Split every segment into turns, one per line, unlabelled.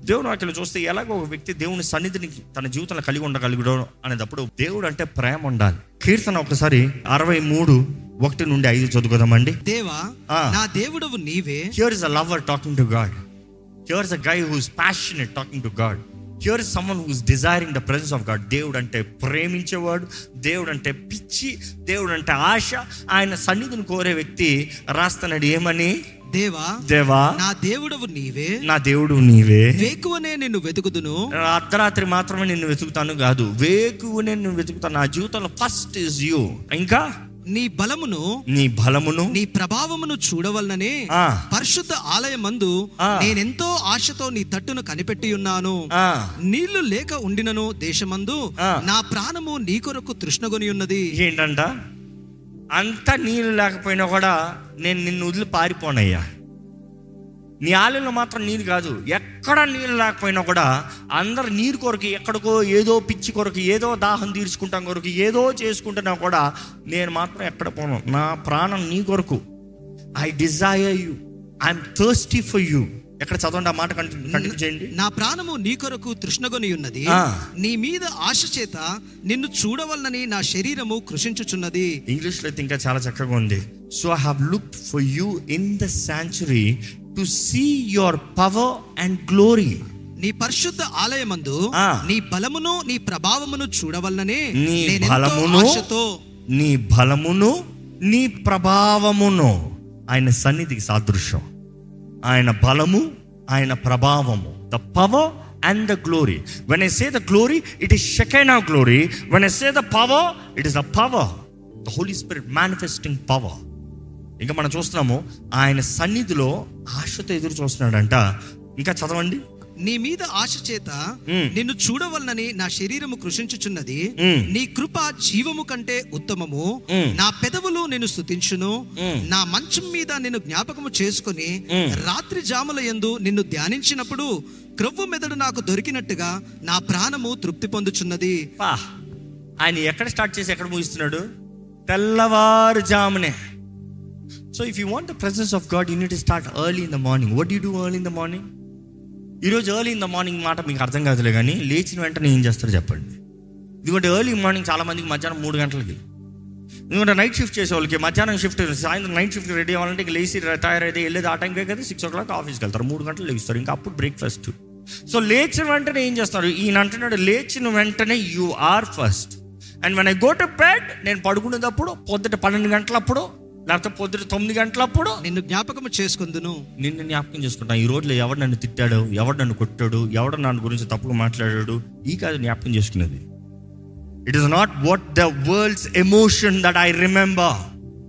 దేవుడు వాక్యం చూస్తే ఎలాగో ఒక వ్యక్తి దేవుని సన్నిధిని తన జీవితంలో కలిగి ఉండగలుగుతాడు అనేటప్పుడు దేవుడు అంటే ప్రేమ ఉండాలి కీర్తన ఒకసారి అరవై మూడు ఒకటి నుండి ఐదు చదువుకుందామండి
దేవా
ఆ.
నా దేవుడవు నీవే
here is a lover talking to God here is a guy who's passionate talking to God here is someone who's desiring the presence of God దేవుడు అంటే ప్రేమించేవాడు దేవుడు అంటే పిచ్చి దేవుడు అంటే ఆశ ఆయన సన్నిధిని కోరే వ్యక్తి రాస్తున్నాడు ఏమని
దేవా
దేవా
నా దేవుడవు నీవే
నా దేవుడు నీవే
వేకువనే నిన్ను వెతుకుదును
అర్ధరాత్రి మాత్రమే నిన్ను వెతుకుతాను కాదు వేకువనే నిన్ను వెతుకుతాను నా జీవితంలో ఫస్ట్ ఇస్ యూ ఇంకా
నీ బలమును
నీ బలమును
నీ ప్రభావమును చూడవలననే
ఆ.
పరిశుద్ధ ఆలయమందు
ఆ.
నేనెంతో ఆశతో నీ తట్టును కనిపెట్టి ఉన్నాను
ఆ,
నీళ్లు లేక ఉండినను దేశమందు
ఆ.
నా ప్రాణము నీ కొరకు తృష్ణగొని ఉన్నది
ఏంటంట అంత నీళ్ళు లేకపోయినా కూడా నేను నిన్ను వదిలి పారిపోనయ్యా నీ ఆలయంలో మాత్రం నీళ్ళు కాదు ఎక్కడ నీళ్ళు లేకపోయినా కూడా అందరు నీరు కొరకు ఎక్కడికో ఏదో పిచ్చి కొరకు ఏదో దాహం తీర్చుకుంటాం కొరకు ఏదో చేసుకుంటున్నా కూడా నేను మాత్రం ఎక్కడ పోను నా ప్రాణం నీ కొరకు I desire you I'm thirsty for you ఎక్కడ చదవండి ఆ మాట కంటిన్యూ కంటిన్యూ చేయండి
నా ప్రాణము నీ కొరకు తృష్ణగొని ఉన్నది
ఆ.
నీ మీద ఆశ చేత నిన్ను చూడవలనని నా శరీరము కృషించుచున్నది
ఇంగ్లీష్లో అయితే ఇంకా చాలా చక్కగా ఉంది so I have look for you in the sanctuary to see your power and glory
నీ పరిశుద్ధ ఆలయమందు
ఆ.
నీ బలమును నీ ప్రభావమును చూడవలననే
నీ
నేనెంతో
బలమును
ఆశతో
నీ బలమును నీ ప్రభావమును ఆయన సన్నిధికి సాదృశ్యం ఆయన బలము ఆయన ప్రభావము the power and the glory when I say the glory it is Shekinah glory when I say the power it is the power the Holy Spirit manifesting power ఇంకా మనం చూస్తున్నాము ఆయన సన్నిధిలో ఆశతో ఎదురు చూస్తున్నాడంట ఇంకా చదవండి
నీ మీద ఆశ చేత
మ్.
నిన్ను చూడవలనని నా శరీరము కృషించుచున్నది
మ్.
నీ కృప జీవము కంటే ఉత్తమము
మ్.
నా పెదవులు నిన్ను స్తుతించును
మ్.
నా మంచం మీద నిన్ను జ్ఞాపకము చేసుకుని
మ్.
రాత్రి జాముల యందు నిన్ను ధ్యానించినప్పుడు క్రొవ్వు మెదడు నాకు దొరికినట్టుగా నా ప్రాణము తృప్తి పొందుచున్నది
పా ఆయన ఎక్కడ స్టార్ట్ చేసి ఎక్కడ ముగిస్తున్నాడు తెల్లవారుజామునే so if you want the presence of God you need start early in the morning what you do early in the morning ఈరోజు ఎర్లీ ఇన్ ద మార్నింగ్ మాట మీకు అర్థం కాదులే కానీ లేచిన వెంటనే ఏం చేస్తారు చెప్పండి ఎందుకంటే ఎర్లీ మార్నింగ్ చాలా మందికి మధ్యాహ్నం మూడు గంటలకి ఎందుకంటే నైట్ షిఫ్ట్ చేసే వాళ్ళకి మధ్యాహ్నం షిఫ్ట్ సాయంత్రం నైట్ షిఫ్ట్ రెడీ అవ్వాలంటే ఇంక లేచి తయారైతే వెళ్ళేది ఆ టైంకే కదా సిక్స్ ఓ క్లాక్ ఆఫీస్కి వెళ్తారు మూడు గంటలు లేస్తారు ఇంకా అప్పుడు బ్రేక్ఫాస్ట్ సో లేచిన వెంటనే ఏం చేస్తారు ఈయన అంటున్నాడు లేచిన వెంటనే you are first and when I go to bed నేను పడుకునేటప్పుడు పొద్దుట పన్నెండు గంటలప్పుడు లేకపోతే పొద్దుట తొమ్మిది గంటలప్పుడు
నిన్ను జ్ఞాపకము చేసుకుందును
నిన్ను జ్ఞాపకం చేసుకుంటాను ఈ రోజులో ఎవడు నన్ను తిట్టాడు ఎవడు నన్ను కొట్టాడు ఎవడు నన్ను గురించి తప్పుగా మాట్లాడాడు ఈ కాదు జ్ఞాపకం చేసుకునేది it is not what the world's emotion that I remember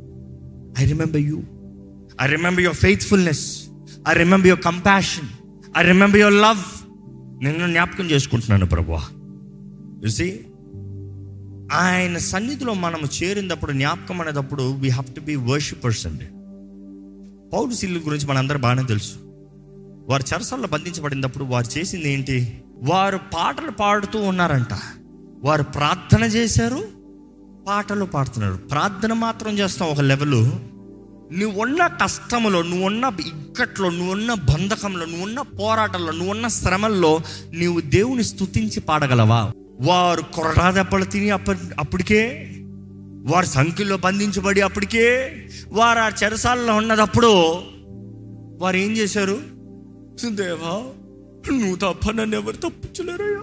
I remember you I remember your faithfulness I remember your compassion I remember your love నిన్ను జ్ఞాపకం చేసుకుంటున్నాను ప్రభా చూసి ఆయన సన్నిధిలో మనము చేరినప్పుడు జ్ఞాపకం అనేటప్పుడు we have to be worshippers అండి పౌరు శిల్లు గురించి మనందరూ బాగానే తెలుసు వారు చెరసల్లో బంధించబడినప్పుడు వారు చేసింది ఏంటి వారు పాటలు పాడుతూ ఉన్నారంట వారు ప్రార్థన చేశారు పాటలు పాడుతున్నారు ప్రార్థన మాత్రం చేస్తాం ఒక లెవెల్ నువ్వున్న కష్టములో నువ్వున్న ఇక్కట్లో నువ్వున్న బంధకంలో నువ్వున్న పోరాటంలో నువ్వున్న శ్రమల్లో నీవు దేవుని స్తుతించి పాడగలవా వారు కొరడా దెబ్బలు తిని అప్పటి అప్పటికే వారు సంఖ్యలో బంధించబడి అప్పటికే వారు ఆ చెరసాలలో ఉన్నదప్పుడు వారు ఏం చేశారు దేవా నువ్వు తప్ప నన్ను ఎవరు తప్పించలేరయ్యా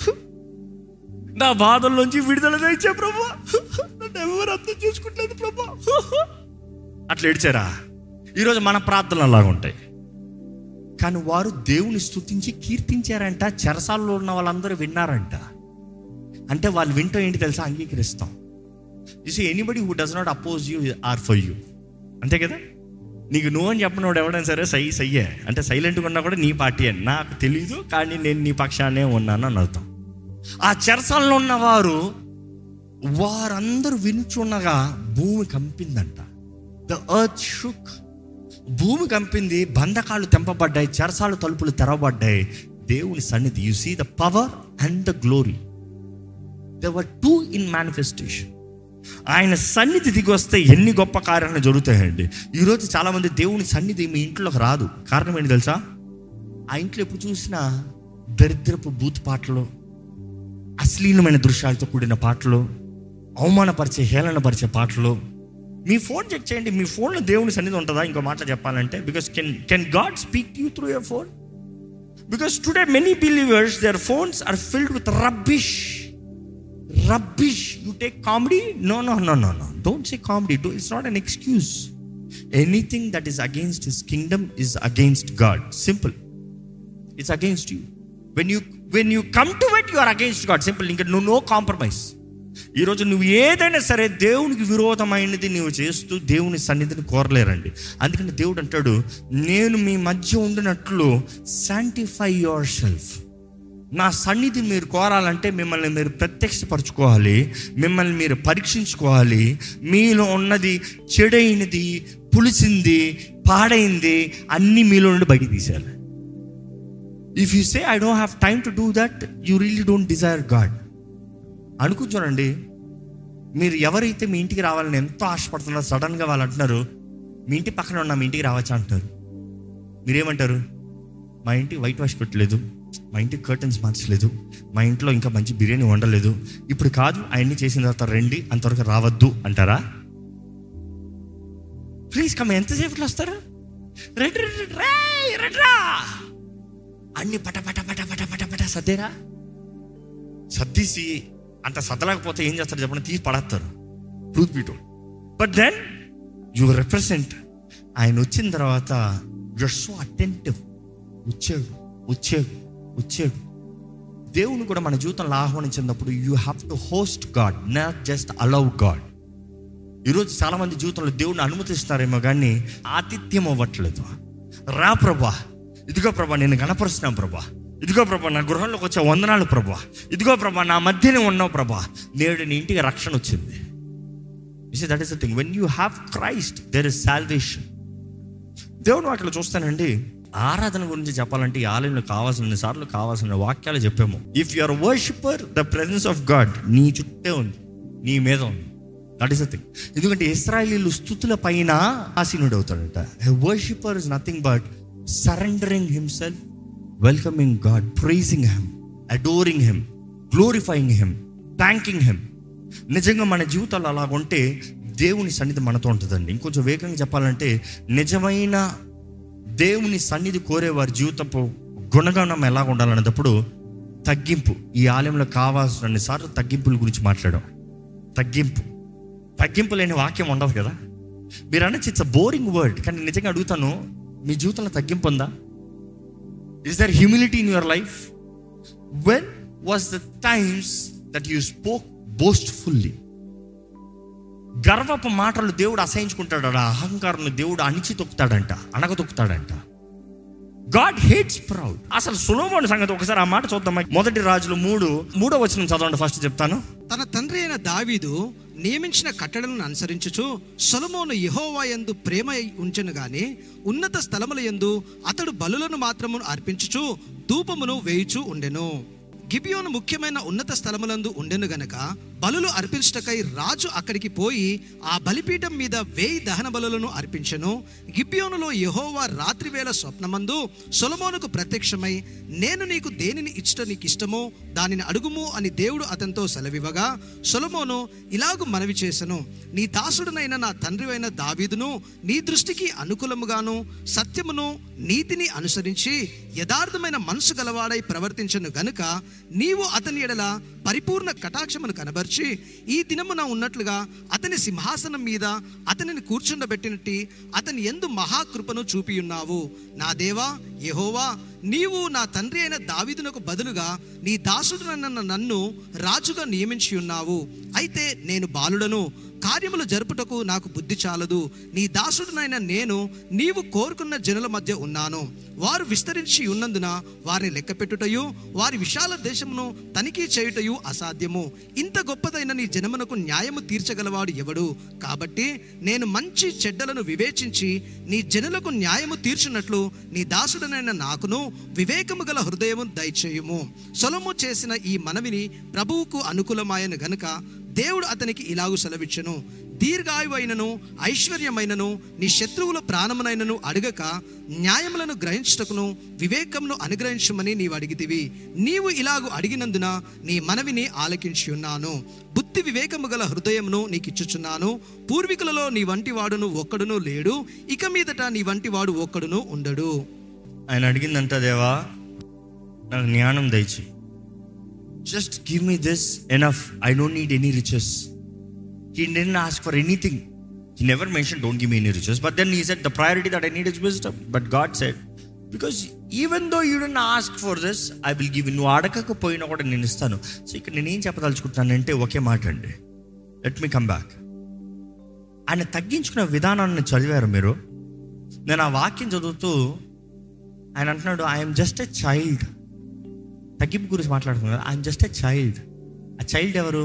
నా బాధల్లోంచి విడుదల తెచ్చే ప్రభా నన్ను ఎవరు అర్థం చేసుకుంటలేదు ప్రభా అట్లా ఏడ్చారా ఈరోజు మన ప్రార్థనలు అలాగా ఉంటాయి కానీ వారు దేవుని స్తుతించి కీర్తించారంట చెరసాల్లో ఉన్న వాళ్ళందరూ విన్నారంట అంటే వాళ్ళు వింటాం ఏంటి తెలుసా అంగీకరిస్తాం you see anybody who does not oppose you are for you అంతే కదా నీకు నువ్వు అని చెప్పినోడు ఎవడైనా సరే సై సయ్యే అంటే సైలెంట్గా ఉన్నా కూడా నీ పార్టీ అని నాకు తెలీదు కానీ నేను నీ పక్షానే ఉన్నాను అని అర్థం ఆ చెరసాలలో ఉన్నవారు వారందరూ వినుచున్నగా భూమి కంపిందంట ద ఎర్త్ షుక్ భూమి కంపింది బంధకాలు తెంపబడ్డాయి చెరసాలు తలుపులు తెరవబడ్డాయి దేవుని సన్నిధి you see the power and the glory there too in manifestation ఆయన సన్నిధి దిగి వస్తే ఎన్ని గొప్ప కార్యాలు జరుగుతాయండి ఈరోజు చాలామంది దేవుని సన్నిధి మీ ఇంట్లోకి రాదు కారణం ఏంటి తెలుసా ఆ ఇంట్లో ఎప్పుడు చూసినా దరిద్రపు బూత్ పాటలు అశ్లీలమైన దృశ్యాలతో కూడిన పాటలు అవమానపరిచే హేళనపరిచే పాటలు మీ ఫోన్ చెక్ చేయండి మీ ఫోన్లో దేవుని సన్నిధి ఉంటుందా ఇంకో మాట చెప్పాలంటే because can can God speak you through your phone because today many believers their phones are filled with rubbish rubbish you take comedy no no no no no don't say comedy do it's not an excuse anything that is against his kingdom is against God simple it's against you when you when you come to it you are against God simple ఇంకా నువ్వు no compromise ఈరోజు నువ్వు ఏదైనా సరే దేవునికి విరోధమైనది నువ్వు చేస్తూ దేవుని సన్నిధిని కోరలేరండి అందుకని దేవుడు అంటాడు నేను మీ మధ్య ఉండినట్లు శాంటిఫై యువర్ సెల్ఫ్ నా సన్నిధి మీరు కోరాలంటే మిమ్మల్ని మీరు ప్రత్యక్షపరచుకోవాలి మిమ్మల్ని మీరు పరీక్షించుకోవాలి మీలో ఉన్నది చెడైనది పులిసింది పాడైంది అన్నీ మీలో నుండి బయటికి తీసేయాలి if you say I don't have time to do that you really don't desire God అనుకుంటారండి మీరు ఎవరైతే మీ ఇంటికి రావాలని ఎంతో ఆశపడుతున్నారో సడన్గా వాళ్ళు అంటున్నారు మీ ఇంటి పక్కన ఉన్న మీ ఇంటికి రావచ్చా అంటారు మీరేమంటారు మా ఇంటికి వైట్ వాష్ పెట్టలేదు మా ఇంటికి కర్టన్స్ మార్చలేదు మా ఇంట్లో ఇంకా మంచి బిర్యానీ వండలేదు ఇప్పుడు కాదు ఆయన్ని చేసిన తర్వాత రండి అంతవరకు రావద్దు అంటారా ప్లీజ్ కమ్ ఎంతసేపట్లో వస్తారు రెడ్ రెడ్ రెడ్రా అన్ని పట పట పట పట పట పట సర్దేరా సర్దీసి అంత సర్దలేకపోతే ఏం చేస్తారు చెప్పండి తీసి పడేస్తారు ట్రూత్ బీటో బట్ దెన్ యు రిప్రజెంట్ ఆయన వచ్చిన తర్వాత యుర్ సో అటెంటివ్ వచ్చాడు వచ్చాడు వచ్చాడు దేవుని కూడా మన జీవితంలో ఆహ్వానించినప్పుడు you have to host God not just allow God ఈరోజు చాలా మంది జీవితంలో దేవుడిని అనుమతిస్తున్నారేమో కానీ ఆతిథ్యం అవ్వట్లేదు రా ప్రభా ఇదిగో ప్రభా నేను గణపరుస్తున్నాను ప్రభా ఇదిగో ప్రభా నా గృహంలోకి వచ్చే వందనాలు ప్రభా ఇదిగో ప్రభా నా మధ్యనే ఉన్నావు ప్రభా నేడు నీ ఇంటికి రక్షణ వచ్చింది that is the thing when you have Christ there is salvation దేవుని వాటిలో చూస్తానండి ఆరాధన గురించి చెప్పాలంటే ఈ ఆలయంలో కావాల్సిన సార్లు కావాల్సిన వాక్యాలు చెప్పాము if you are worshipper the presence of God నీ చుట్టే ఉంది నీ మీద ఉంది దట్ ఈస్ ద థింగ్ ఎందుకంటే ఇస్రాయలీలు స్థుతుల పైన ఆసీనుడు అవుతాడట worshipper is nothing but surrendering himself welcoming God praising him adoring him glorifying him thanking him నిజంగా మన జీవితాలు అలాగ ఉంటే దేవుని సన్నిధి మనతో ఉంటుందండి ఇంకొంచెం వేగంగా చెప్పాలంటే నిజమైన దేవుని సన్నిధి కోరే వారి జీవితపు గుణగణం ఎలా ఉండాలనేటప్పుడు తగ్గింపు ఈ ఆలయంలో కావాల్సిన సార్లు తగ్గింపుల గురించి మాట్లాడాం తగ్గింపు తగ్గింపు లేని వాక్యం ఉండదు కదా మీరు అనొచ్చు ఇట్స్ అ బోరింగ్ వర్డ్ కానీ నిజంగా అడుగుతాను మీ జీవితంలో తగ్గింపు ఉందా is there humility in your life when was the times that you spoke boastfully గర్వపు మాటలు దేవుడు అసహించుకుంటాడు అహంకారం దేవుడు అణిచి తొక్కుతాడంట అనగ తొక్కుతాడంట గాడ్ హేట్స్ ప్రౌడ్ అసలు సులోమోని సంగతి ఒకసారి ఆ మాట చూద్దాం మొదటి రాజులు మూడు మూడో వచనం చదవండి ఫస్ట్ చెప్తాను
తన తండ్రి అయిన దావీదు నియమించిన కట్టడలను అనుసరించుచు సొలమోను యెహోవా యందు ప్రేమ ఉంచెను గాని ఉన్నత స్థలముల యందు అతడు బలులను మాత్రము అర్పించుచు ధూపమును వేయుచు ఉండెను గిబియోను ముఖ్యమైన ఉన్నత స్థలములందు ఉండెను గనక బలులు అర్పించటకై రాజు అక్కడికి పోయి ఆ బలిపీఠం మీద వేయి దహన బలులను అర్పించెను గిబియోనులో యెహోవా రాత్రివేళ స్వప్నమందు సొలమోనుకు ప్రత్యక్షమై నేను నీకు దేనిని ఇచ్చట నీకు ఇష్టమో దానిని అడుగుము అని దేవుడు అతనితో సెలవివ్వగా సొలమోను ఇలాగు మనవి చేసెను నీ దాసుడునైన నా తండ్రివైన దావీదును నీ దృష్టికి అనుకూలముగాను సత్యమును నీతిని అనుసరించి యథార్థమైన మనసు గలవాడై ప్రవర్తించను గనుక నీవు అతని ఎడల పరిపూర్ణ కటాక్షమును కనబర్చి ఈ దినమున ఉన్నట్లుగా అతని సింహాసనం మీద అతనిని కూర్చుండబెట్టినట్టి అతని ఎందు మహాకృపను చూపియున్నావు నా దేవా యెహోవా నీవు నా తండ్రి అయిన దావీదునకు బదులుగా నీ దాసుడునన్న నన్ను రాజుగా నియమించి ఉన్నావు అయితే నేను బాలుడను కార్యములు జరుపుటకు నాకు బుద్ధి చాలదు నీ దాసుడునైన నేను నీవు కోరుకున్న జనుల మధ్య ఉన్నాను వారు విస్తరించి ఉన్నందున వారిని లెక్కపెట్టుటయు వారి విశాల దేశమును తనిఖీ చేయుటయు అసాధ్యము ఇంత గొప్పదైన నీ జనమునకు న్యాయము తీర్చగలవాడు ఎవడు కాబట్టి నేను మంచి చెడ్డలను వివేచించి నీ జనులకు న్యాయము తీర్చున్నట్లు నీ దాసుడనైన నాకును వివేకము గల హృదయము దయచేయుము సొలము చేసిన ఈ మనవిని ప్రభువుకు అనుకూలమాయను గనుక దేవుడు అతనికి ఇలాగు సెలవిచ్చెను దీర్ఘాయువైనను ఐశ్వర్యమైనను నీ శత్రువుల ప్రాణమునైనను అడగక న్యాయములను గ్రహించుటకును వివేకమును అనుగ్రహించమని నీవు అడిగితివి నీవు ఇలాగు అడిగినందున నీ మనవిని ఆలకించి ఉన్నాను బుద్ధి వివేకము గల హృదయమును నీకు ఇచ్చుచున్నాను పూర్వీకులలో నీ వంటి వాడును ఒక్కడును లేడు ఇక మీదట నీ వంటి వాడు ఒక్కడును ఉండడు
ఆయన అడిగిందంట దేవా నాకు జ్ఞానం దయచి just give me this enough I don't need any riches he didn't ask for anything he never mention don't give me any riches but then he set the priority that I need is wisdom but God set because even though you didn't ask for this I will give నువ్వు అడగకపోయినా కూడా నేను ఇస్తాను so ఇక్కడ నేను ఏం చెప్పదలుచుకుంటున్నానంటే ఒకే మాట అండి లెట్ మీ కమ్ బ్యాక్ ఆయన తగ్గించుకున్న విధానాన్ని చదివారు మీరు నేను ఆ వాక్యం చదువుతూ ఆయన అంటున్నాడు ఐఎమ్ జస్ట్ ఎ చైల్డ్ తగ్గింపు గురించి మాట్లాడుతున్నాడు ఐఎమ్ జస్ట్ ఎ చైల్డ్ ఆ చైల్డ్ ఎవరు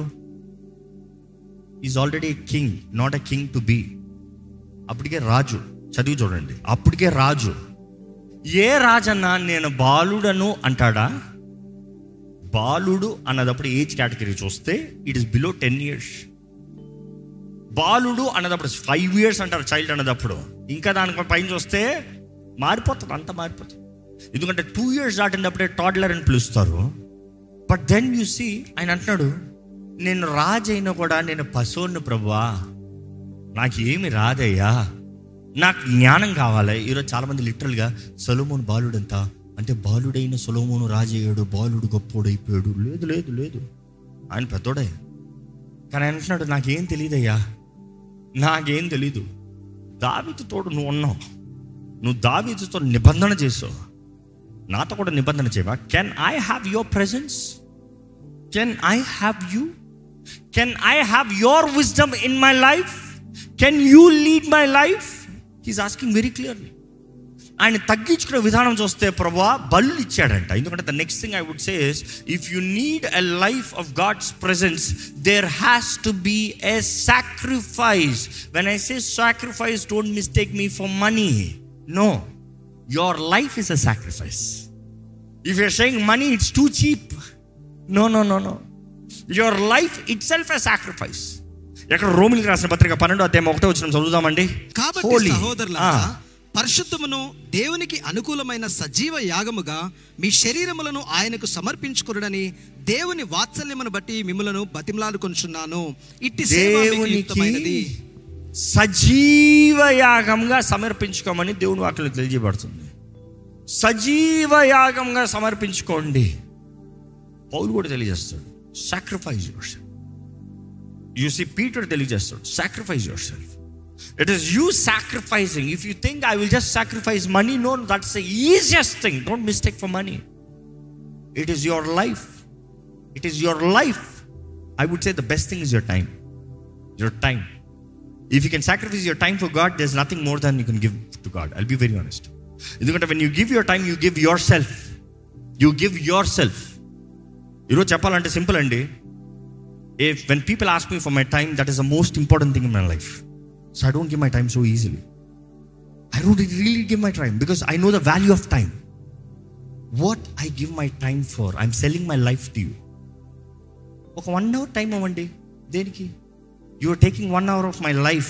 is already king not a king to be అప్పటికే రాజు చదివి చూడండి అప్పటికే రాజు ఏ రాజన్నా నేను బాలుడను అంటాడా బాలుడు అన్నదప్పుడు ఏజ్ కేటగిరీ చూస్తే it is below ten years బాలుడు అన్నదప్పుడు ఫైవ్ ఇయర్స్ అంటారు చైల్డ్ అన్నదప్పుడు ఇంకా దానికి పైన చూస్తే మారిపోతుంది అంత మారిపోతుంది ఎందుకంటే టూ ఇయర్స్ దాటినప్పుడే టాడ్లర్ అని పిలుస్తారు బట్ దెన్ యు సీ ఆయన అంటున్నాడు నేను రాజు అయినా కూడా నేను పశువుని ప్రభువా నాకు ఏమి రాదయ్యా నాకు జ్ఞానం కావాలి ఈరోజు చాలామంది లిటరల్గా సొలోమోను బాలుడంతా అంటే బాలుడైన సొలోమోను రాజయ్యాడు బాలుడు గొప్పోడు అయిపోయాడు లేదు లేదు లేదు ఆయన పెద్దోడే కానీ ఆయన అంటున్నాడు నాకేం తెలియదయ్యా నాకేం తెలీదు దావితో తోడు నువ్వు ఉన్నావు నువ్వు దావీదుతో నిబంధన చేసావు నాతో కూడా నిబంధన చేయవా can I have your presence can I have you can I have your wisdom in my life can you lead my life he's asking very clearly ఆయన తగ్గించుకునే విధానం చూస్తే ప్రభా బల్లు ఇచ్చాడంట ఎందుకంటే the next thing I would say if you need a life of God's presence there has to be a sacrifice when I say sacrifice don't mistake me for money no your life is a sacrifice if you're saying money it's too cheap no no no no your life itself a sacrifice ఎక్కడ రోమిలికి రాసిన పత్రిక పన్నెండో అధ్యాయం ఒకటో వచ్చిన చదువుదామండి
కాబట్టి
Holy.
సహోదరులారా
ఆ.
పరిశుద్ధమును దేవునికి అనుకూలమైన సజీవ యాగముగా మీ శరీరములను ఆయనకు సమర్పించుకురుడని దేవుని వాత్సల్యమును బట్టి మిమ్మలను బతిమలాడుకొనుచున్నాను ఇట్టి సేవ మీకు
దేవునికి
యుక్తమైనది.
సజీవ యాగంగా సమర్పించుకోమని దేవుని వాక్యం తెలియజేయబడుతుంది సజీవ యాగంగా సమర్పించుకోండి పౌలు కూడా తెలియజేస్తాడు sacrifice yourself you see Peter తెలియజేస్తాడు sacrifice yourself it is you sacrificing if you think I will just sacrifice money no that's the easiest thing don't mistake for money it is your life it is your life I would say the best thing is your time your time if you can sacrifice your time for God there's nothing more than you can give to God I'll be very honest ఎందుకంటే when you give your time you give yourself you give yourself ఈరోజు చెప్పాలంటే simple అండి if when people ask me for my time that is the most important thing in my life so I don't give my time so easily I don't really give my time because I know the value of time what I give my time for I'm selling my life to you ఒక one hour time అవ్వండి దేనికి you are taking one hour of my life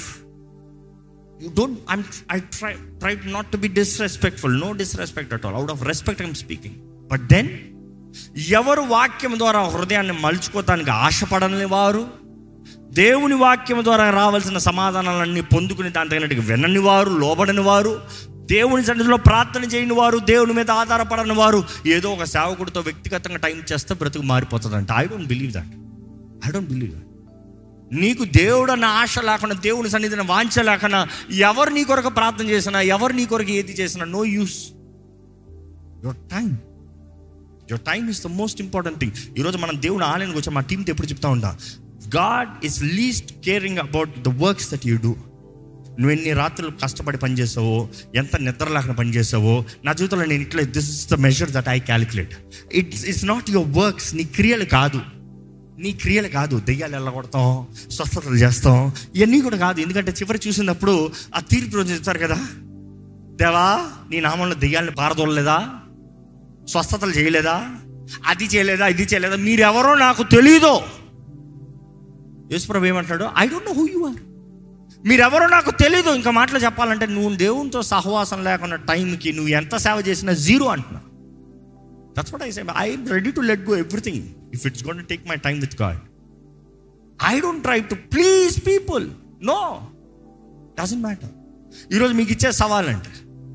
you don't I'm I try try not to be disrespectful no disrespect at all out of respect I'm speaking but then ఎవరు వాక్యం ద్వారా హృదయాన్ని మలుచుకోవటానికి ఆశపడని వారు దేవుని వాక్యం ద్వారా రావాల్సిన సమాధానాలన్నీ పొందుకుని దాని తగినట్టుగా వినని వారు లోబడని వారు దేవుని సన్నిధిలో ప్రార్థన చేయని వారు దేవుని మీద ఆధారపడని వారు ఏదో ఒక సేవకుడితో వ్యక్తిగతంగా టైం చేస్తే బ్రతుకు మారిపోతుందంట I don't believe that I don't believe that నీకు దేవుడు అన్న ఆశ లేకుండా దేవుని సన్నిధిని వాంచ లేకుండా ఎవరు నీ కొరకు ప్రార్థన చేసినా ఎవరు నీ కొరకు ఏది చేసినా no use your time your time is the most important thing ఈరోజు మనం దేవుని ఆలయానికి వచ్చి మా టీంతో ఎప్పుడు చెప్తా ఉంటా God is least caring about the works that you do నువ్వు ఎన్ని రాత్రులు కష్టపడి పనిచేసావో ఎంత నిద్ర లేకుండా పనిచేసావో నా జీవితంలో నేను ఇట్లా this is the measure that I calculate it's it's not your works నీ క్రియలు కాదు నీ క్రియలు కాదు దెయ్యాలు వెళ్ళగొడతాం స్వస్థతలు చేస్తాం ఇవన్నీ కూడా కాదు ఎందుకంటే చివరి చూసినప్పుడు ఆ తీర్పు రోజు చెప్తారు కదా దేవా నీ నామంలో దెయ్యాలను పారదోలలేదా స్వస్థతలు చేయలేదా అది చేయలేదా ఇది చేయలేదా మీరెవరో నాకు తెలీదు యేసుప్రభు ఏమంటాడు I don't know who you are మీరెవరో నాకు తెలీదు ఇంకా మాటలు చెప్పాలంటే నువ్వు దేవునితో సహవాసం లేకుండా టైంకి నువ్వు ఎంత సేవ చేసినా జీరో అంటున్నా that's what I say I ready to let go everything if it's gonna take my time with God I don't try to please people no doesn't matter ఈరోజు మీకు ఇచ్చే సవాలంటే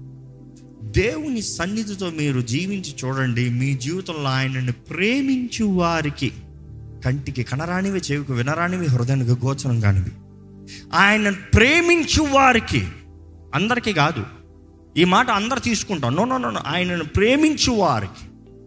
దేవుని సన్నిధితో మీరు జీవించి చూడండి మీ జీవితంలో ఆయనని ప్రేమించు వారికి కంటికి కనరానివి చెవికి వినరానివి హృదయానికి గోచరం కానివి ఆయన ప్రేమించు వారికి అందరికీ కాదు ఈ మాట అందరు తీసుకుంటాం నో నో నో ఆయనను ప్రేమించు వారికి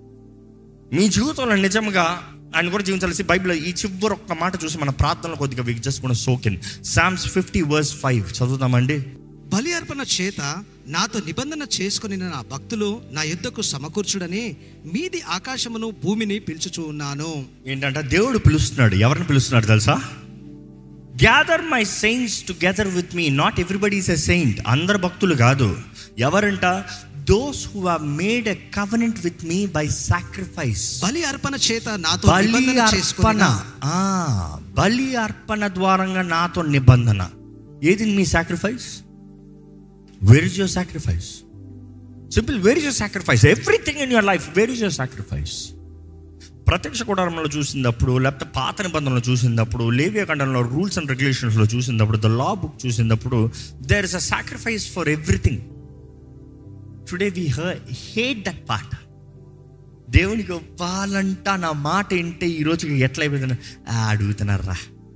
మీ జీవితంలో నిజంగా ఆయన కూడా జీవించాల్సి బైబిల్ ఈ చివరి ఒక్క మాట చూసి మన ప్రార్థనలో కొద్దిగా విక్ జస్ట్ కూడా సోకెన్ సామ్స్ ఫిఫ్టీ వర్స్ ఫైవ్ చదువుతామండి
బలి అర్పణ చేత నాతో నిబంధన చేసుకుని నా భక్తులు నా యుద్ధకు సమకూర్చుడని మీది ఆకాశమును భూమిని పిలుచుచూ ఉన్నాను
ఏంటంటే దేవుడు పిలుస్తున్నాడు ఎవరిని పిలుస్తున్నాడు తెలుసా gather my saints together with me not everybody is a saint అందరు భక్తులు కాదు ఎవరంట those who have made a covenant with me by sacrifice
బలి అర్పణ చేత నాతో
బలి
నిబంధన
అర్పణ
చేసుకుని
ఆ, బలి అర్పణ ద్వారంగా నాతో నిబంధన ఏది మీ sacrifice where is your sacrifice simple where is your sacrifice everything in your life where is your sacrifice ప్రత్యక్ష కుటారంలో చూసినప్పుడు లేకపోతే పాత నిబంధనలు చూసినప్పుడు లేవియ ఖండంలో రూల్స్ అండ్ రెగ్యులేషన్స్లో చూసినప్పుడు ద లా బుక్ చూసినప్పుడు there is a sacrifice for everything today we hate that part దేవునికి ఇవ్వాలంట నా మాట ఏంటే ఈ రోజుకి ఎట్లా అయిపోతున్నా అడుగుతున్నారా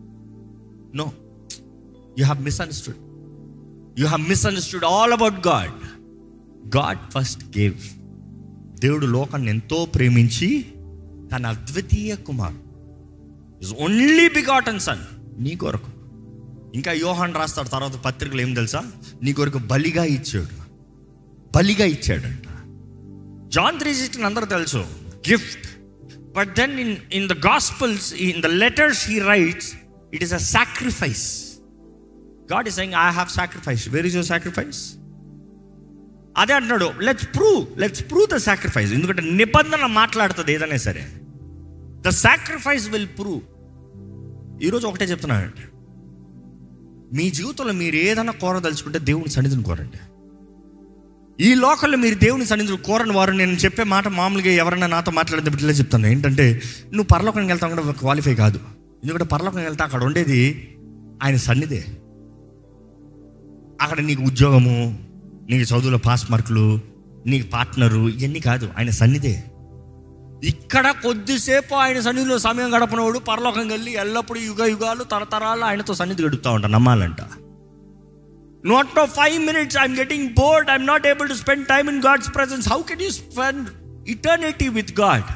no you have misunderstood you have misunderstood all about God God first gave దేవుడు లోకాన్ని ఎంతో ప్రేమించి తన అద్వితీయ కుమార్ ఇస్ ఓన్లీ బిగాటన్ సన్ నీ కొరకు ఇంకా యోహాన్ రాస్తాడు తర్వాత పత్రికలు ఏం తెలుసా నీ కొరకు బలిగా ఇచ్చాడు బలిగా ఇచ్చాడంట జాన్ త్రీ సిక్స్టీన్ అందరూ తెలుసు gift but then in in the gospels in the letters he writes it is a sacrifice God is saying I have sacrifice where is your sacrifice అదే అంటున్నాడు let's prove let's prove the sacrifice ఎందుకంటే నిబంధన మాట్లాడుతుంది ఏదైనా సరే the sacrifice will prove ఈరోజు ఒకటే చెప్తున్నానండి మీ జీవితంలో మీరు ఏదైనా కోరదలుచుకుంటే దేవుని సన్నిధిని కోరండి ఈ లోకల్లో మీరు దేవుని సన్నిధిని కోరని వారు నేను చెప్పే మాట మామూలుగా ఎవరైనా నాతో మాట్లాడితే ఇట్లా చెప్తాను ఏంటంటే నువ్వు పరలోకానికి వెళ్తావు కూడా క్వాలిఫై కాదు ఎందుకంటే పరలోకానికి వెళ్తే అక్కడ ఉండేది ఆయన సన్నిధే అక్కడ నీకు ఉద్యోగము నీకు చదువులో పాస్ మార్కులు నీకు పార్ట్నరు ఇవన్నీ కాదు ఆయన సన్నిధే ఇక్కడ కొద్దిసేపు ఆయన సన్నిధిలో సమయం గడపనవాడు పరలోకం వెళ్ళి ఎల్లప్పుడూ యుగ యుగాలు తరతరాలు ఆయనతో సన్నిధి గడుపుతా ఉంటా నమ్మాలంట not no five minutes I'm getting bored I'm not able to spend time in God's presence how can you spend eternity with God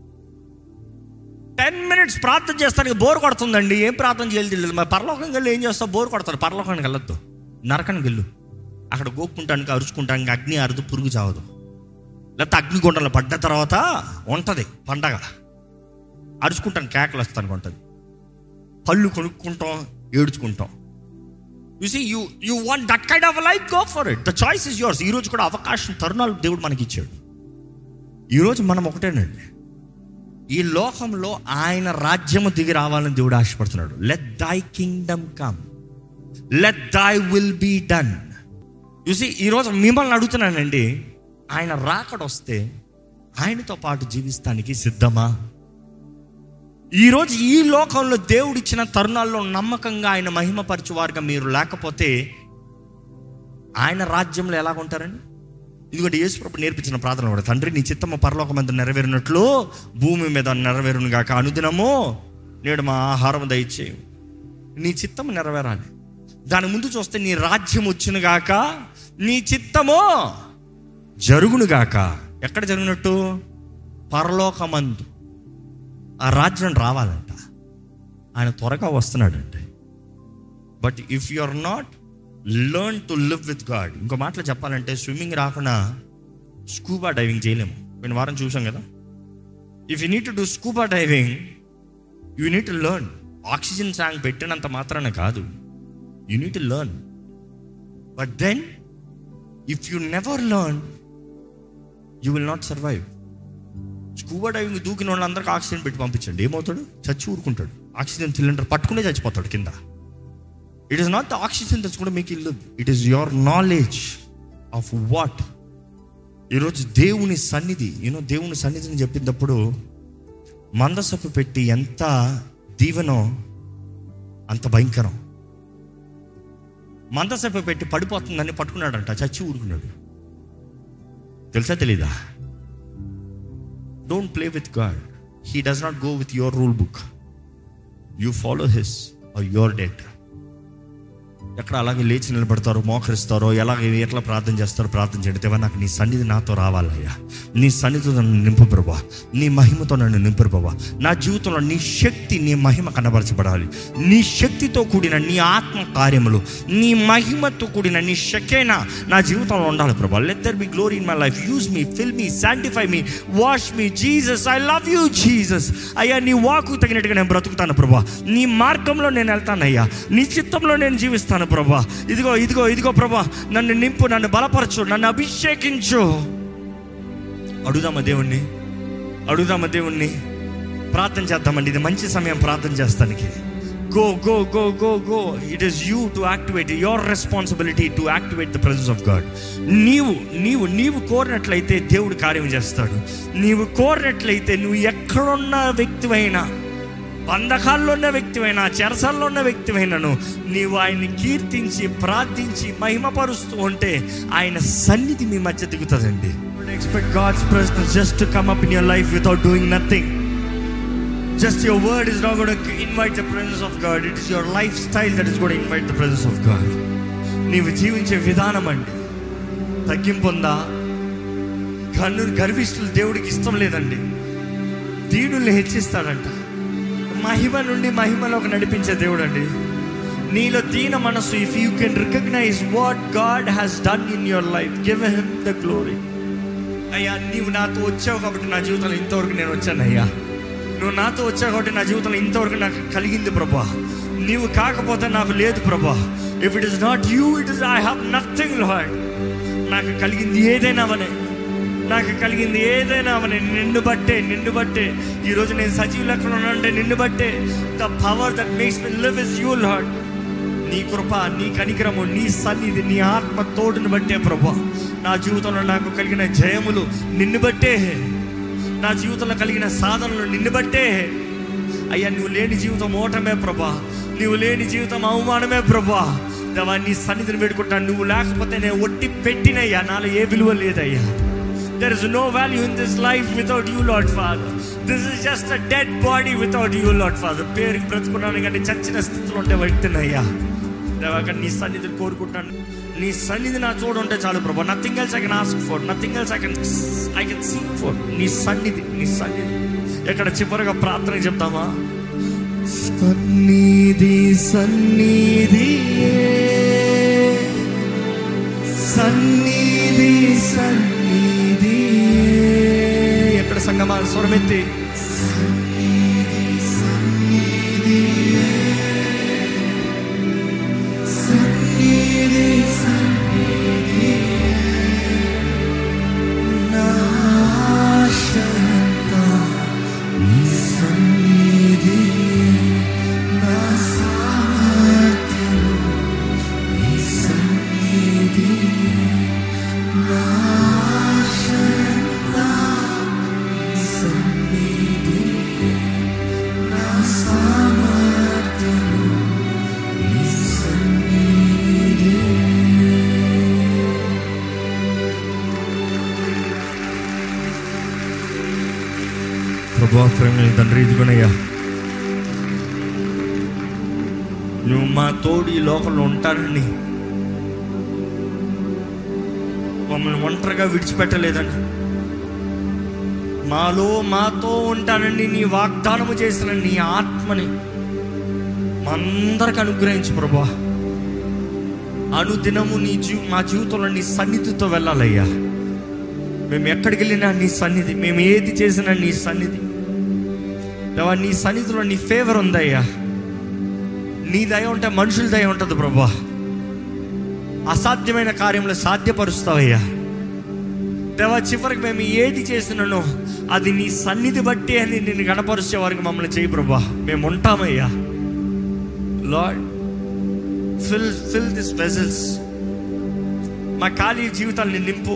ten minutes ప్రార్థన చేస్తానికి బోర్ కొడుతుందండి ఏం ప్రార్థన చేయాలి తెలియదు మరి పరలోకం వెళ్ళి ఏం చేస్తావు బోర్ కొడతాడు పరలోకానికి వెళ్ళొద్దు నరకానికి వెళ్ళు అక్కడ గోక్కుంటానికి అరుచుకుంటానికి అగ్ని అరుదు పురుగు చావదు లేకపోతే అగ్నిగుండంలో పడ్డ తర్వాత ఉంటుంది పండగ అరుచుకుంటాను కేకలు వస్తానికి ఉంటుంది పళ్ళు కొనుక్కుంటాం ఏడ్చుకుంటాం you see you you want that kind of life go for it the choice is yours ఈరోజు కూడా అవకాశం తరుణాలు దేవుడు మనకి ఇచ్చాడు ఈరోజు మనం ఒకటేనండి ఈ లోకంలో ఆయన రాజ్యము దిగి రావాలని దేవుడు ఆశపడుతున్నాడు let thy kingdom come let thy will be done చూసి ఈరోజు మిమ్మల్ని అడుగుతున్నానండి ఆయన రాకడ వస్తే ఆయనతో పాటు జీవిస్తానికి సిద్ధమా ఈరోజు ఈ లోకంలో దేవుడిచ్చిన తరుణాల్లో నమ్మకంగా ఆయన మహిమపరచు వారుగా మీరు లేకపోతే ఆయన రాజ్యంలో ఎలా ఉంటారండి ఇదిగోటి యేసుప్రభు నేర్పించిన ప్రార్థన కూడా తండ్రి నీ చిత్తము పరలోకం మీద నెరవేరినట్లు భూమి మీద నెరవేరును గాక అనుదినము నేడు మా ఆహారం దయచేయి నీ చిత్తము నెరవేరాలి దాని ముందు చూస్తే నీ రాజ్యం వచ్చును గాక నీ చిత్తము జరుగును గాక ఎక్కడ జరిగినట్టు పరలోకమందు ఆ రాజ్యం రావాలంట ఆయన త్వరగా వస్తున్నాడండి but if you are not learn to live with God ఇంకో మాటలు చెప్పాలంటే స్విమ్మింగ్ రాకుండా స్కూబా డైవింగ్ చేయలేము నేను వారం చూసాం కదా if you need to do scuba diving you need to learn oxygen సాంగ్ పెట్టినంత మాత్రాన కాదు you need to learn but then if you never learn you will not survive scuba diving దూకిన వాళ్ళందరికీ ఆక్సిజన్ పెట్టి పంపించండి ఏమవుతాడు చచ్చి ఊరుకుంటాడు ఆక్సిజన్ సిలిండర్ పట్టుకునే చచ్చిపోతాడు కింద it is not the oxygen that's కూడా మీకు ఇల్లు it is your knowledge of what ఈరోజు దేవుని సన్నిధి యూనో దేవుని సన్నిధిని చెప్పినప్పుడు మందసపు పెట్టి ఎంత దీవెనో అంత భయంకరం మందసపు పెట్టి పడిపోతుందని పట్టుకున్నాడంట చచ్చి ఊరుకున్నాడు తెలుసా తెలీదా don't play with God he does not go with your rule book you follow his or your debt ఎక్కడ అలాగే లేచి నిలబడతారో మోకరిస్తారో ఎలాగ ఎట్లా ప్రార్థన చేస్తారో ప్రార్థన చేయండి దేవా నాకు నీ సన్నిధి నాతో రావాలయ్యా నీ సన్నిధితో నన్ను నింపు ప్రభా నీ మహిమతో నన్ను నింపు ప్రభా నా జీవితంలో నీ శక్తి నీ మహిమ కనబరచబడాలి నీ శక్తితో కూడిన నీ ఆత్మ కార్యములు నీ మహిమతో కూడిన నీ శకేనా నా జీవితంలో ఉండాలి ప్రభా let there be glory in my life use me fill me sanctify me wash me Jesus I love you Jesus అయ్యా నీ వాకు తగినట్టుగా నేను బ్రతుకుతాను ప్రభా నీ మార్గంలో నేను వెళ్తాను అయ్యా నీ చిత్తంలో నేను జీవిస్తాను ప్రభా ఇదిగో ఇదిగో ఇదిగో ప్రభా నన్ను నింపు నన్ను బలపరచు నన్ను అభిషేకించు అడుగుదామా దేవుణ్ణి అడుగుదామా దేవుణ్ణి ప్రార్థన చేద్దామండి ఇది మంచి సమయం ప్రార్థన చేస్తానికి go go go go go it is you to activate your responsibility to activate the presence of God నీవు నీవు నీవు కోరినట్లయితే దేవుడు కార్యం చేస్తాడు నీవు కోరినట్లయితే నువ్వు ఎక్కడున్న వ్యక్తివైనా బంధకాల్లో ఉన్న వ్యక్తివైనా చెరసల్లో ఉన్న వ్యక్తివైనను నీవు ఆయన్ని కీర్తించి ప్రార్థించి మహిమపరుస్తూ ఉంటే ఆయన సన్నిధి మీ మధ్య దిగుతుందండి expect God's presence just to come up in your life without doing nothing just your word is not good invite the presence of God it is your lifestyle that is good invite the presence of God నీవు జీవించే విధానం అండి తగ్గింపు ఉందా గను గర్విష్ఠులు దేవుడికి ఇష్టం లేదండి దీనుల్ని హెచ్చిస్తాడంట మహిమ నుండి మహిమలోకి నడిపించే దేవుడు అండి నీలో దీన మనసు if you can recognize what God has done in your life give him the glory అయ్యా నీవు నాతో వచ్చావు కాబట్టి నా జీవితంలో ఇంతవరకు నేను వచ్చాను అయ్యా నువ్వు నాతో వచ్చావు కాబట్టి నా జీవితంలో ఇంతవరకు నాకు కలిగింది ప్రభా నీవు కాకపోతే నాకు లేదు ప్రభా if it is not you it is I have nothing Lord నాకు కలిగింది ఏదైనా అవనే నాకు కలిగింది ఏదైనా అవనే నిన్ను బట్టే నిన్ను బట్టే ఈరోజు నేను సజీవ లెక్కలో ఉన్నానంటే నిన్ను బట్టే the power that makes me live is you Lord నీ కృప నీ కనికరము నీ సన్నిధి నీ ఆత్మ తోడుని బట్టే ప్రభా నా జీవితంలో నాకు కలిగిన జయములు నిన్ను బట్టే నా జీవితంలో కలిగిన సాధనలు నిన్ను బట్టే అయ్యా నువ్వు లేని జీవితం ఓటమే ప్రభా నువ్వు లేని జీవితం అవమానమే ప్రభా దేవా నీ సన్నిధిని పెట్టుకుంటాను నువ్వు లేకపోతే నేను ఒట్టి పెట్టినయ్యా నాలో ఏ విలువ లేదయ్యా there is no value in this life without you Lord Father this is just a dead body without you Lord Father పేరుకి బ్రతుకున్నాను కానీ చచ్చిన స్థితిలో ఉంటే వ్యక్తినయ్యా దేవాక నీ సన్నిధిని కోరుకుంటాను నీ సన్నిధి నా చూడు ఉంటే చాలు ప్రభా nothing else I can ask for nothing else I can I can see for నీ సన్నిధి నీ సన్నిధి ఎక్కడ చివరిగా ప్రార్థన చెప్తామా సన్నిధి సన్నిధి సన్నిధి సన్నిధి ఎక్కడ సంగమా స్వరమెత్తి ప్రభా ప్రేమ తండ్రి ఇదిగోనయ్యా నువ్వు మా తోడు ఈ లోకంలో ఉంటానని మమ్మల్ని ఒంటరిగా విడిచిపెట్టలేదని మాలో మాతో ఉంటానని నీ వాగ్దానము చేసిన నీ ఆత్మని మా అందరికి అనుగ్రహించు ప్రభా అనుదినము నీ జీ మా జీవితంలో నీ సన్నిధితో వెళ్ళాలయ్యా మేము ఎక్కడికి వెళ్ళినా నీ సన్నిధి మేము ఏది చేసినా నీ సన్నిధి దేవా నీ సన్నిధిలో నీ ఫేవర్ ఉందయ్యా నీ దయ ఉంటే మనుషుల దయ ఉంటుంది ప్రభా అసాధ్యమైన కార్యములు సాధ్యపరుస్తావయ్యా దేవా చివరికి మేము ఏది చేసినానో అది నీ సన్నిధి బట్టి అని నిన్ను గణపరిచే వారికి మమ్మల్ని చేయి ప్రభా మేము ఉంటామయ్యా Lord fill fill this vessels మా ఖాళీ జీవితాన్ని నింపు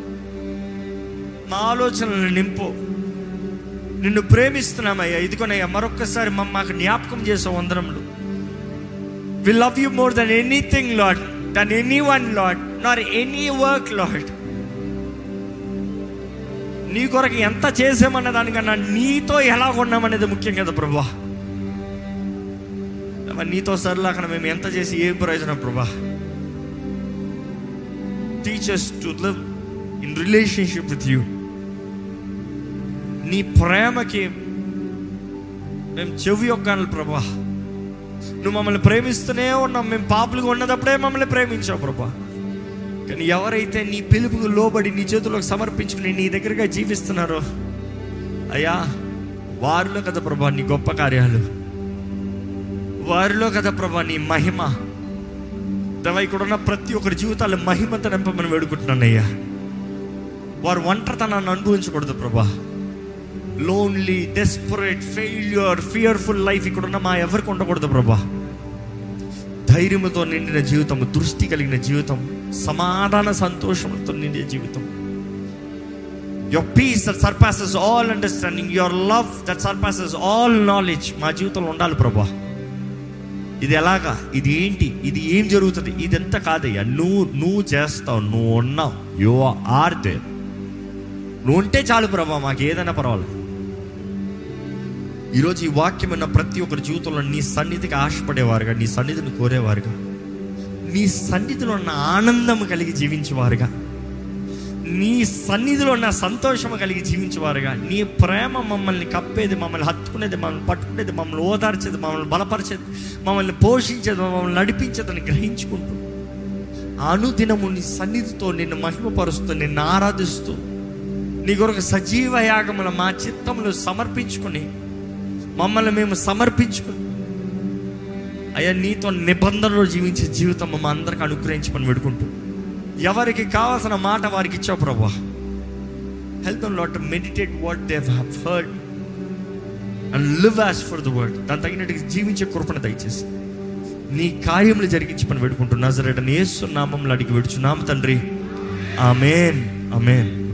మా ఆలోచనలను నింపు నిన్ను ప్రేమిస్తున్నామయ్యా ఇదిగోనయ్యా మరొక్కసారి మమ్మ మాకు జ్ఞాపకం చేసే వందనములు we love you more than anything Lord than anyone Lord nor any work Lord నీ కొరకు ఎంత చేసామన్న దానికన్నా నీతో ఎలా ఉన్నామనేది ముఖ్యం కదా ప్రభా మరి నీతో సరళాకన మేము ఎంత చేసి ఏం ప్రయోజనం ప్రభా teach us to live in relationship with you నీ ప్రేమకి మేము చెవి యొక్కాలి ప్రభా నువ్వు మమ్మల్ని ప్రేమిస్తూనే ఉన్నాం మేము పాపులుగా ఉన్నదప్పుడే మమ్మల్ని ప్రేమించావు ప్రభా కానీ ఎవరైతే నీ పిలుపుకు లోబడి నీ చేతులకు సమర్పించుకుని నీ దగ్గరగా జీవిస్తున్నారో అయ్యా వారిలో కదా ప్రభా నీ గొప్ప కార్యాలు వారిలో కదా ప్రభా నీ మహిమ దేవా ఇక్కడ ఉన్న ప్రతి ఒక్కరి జీవితాలు మహిమతో నింపమని వేడుకుంటున్నాను అయ్యా వారు ఒంటరితనాన్ని అనుభవించకూడదు ప్రభా lonely desperate failure fearful life ఇక్కడ ఉన్న మా ఎవరికి ఉండకూడదు ప్రభా ధైర్యంతో నిండిన జీవితం దృష్టి కలిగిన జీవితం సమాధాన సంతోషంతో నిండిన జీవితం your peace that surpasses all understanding your love that surpasses all knowledge మా జీవితంలో ఉండాలి ప్రభా ఇది ఎలాగా ఇది ఏంటి ఇది ఏం జరుగుతుంది ఇదంతా కాదయ్యా నువ్వు నువ్వు చేస్తావు నువ్వు ఉన్నావు యు ఆర్ దేర్ నువ్వు ఉంటే చాలు ప్రభా మాకు ఏదైనా పర్వాలేదు ఈరోజు ఈ వాక్యం ఉన్న ప్రతి ఒక్కరి జీవితంలో నీ సన్నిధికి ఆశపడేవారుగా నీ సన్నిధిని కోరేవారుగా నీ సన్నిధిలో ఉన్న ఆనందం కలిగి జీవించేవారుగా నీ సన్నిధిలో ఉన్న సంతోషం కలిగి జీవించేవారుగా నీ ప్రేమ మమ్మల్ని కప్పేది మమ్మల్ని హత్తుకునేది మమ్మల్ని పట్టుకునేది మమ్మల్ని ఓదార్చేది మమ్మల్ని బలపరిచేది మమ్మల్ని పోషించేది మమ్మల్ని నడిపించేదని గ్రహించుకుంటూ అనుదినము నీ సన్నిధితో నిన్ను మహిమపరుస్తూ నిన్ను ఆరాధిస్తూ నీ కొరకు సజీవ యాగముల మా చిత్తములు సమర్పించుకొని మమ్మల్ని మేము సమర్పించుకుని అయ్యా నీతో నిబంధనలో జీవించే జీవితం మా అందరికి అనుగ్రహించమని పెడుకుంటూ ఎవరికి కావాల్సిన మాట వారికి ఇచ్చావు ప్రభా హెల్త్ లాట్ meditate what they heard and live as for the word దాని తగినట్టుగా జీవించే కృపణ దయచేసి నీ కార్యములు జరిగించమని పెడుకుంటూ నజరేటని యేసు నామంలో అడిగి విడుచున్నాము తండ్రి ఆమెన్ ఆమెన్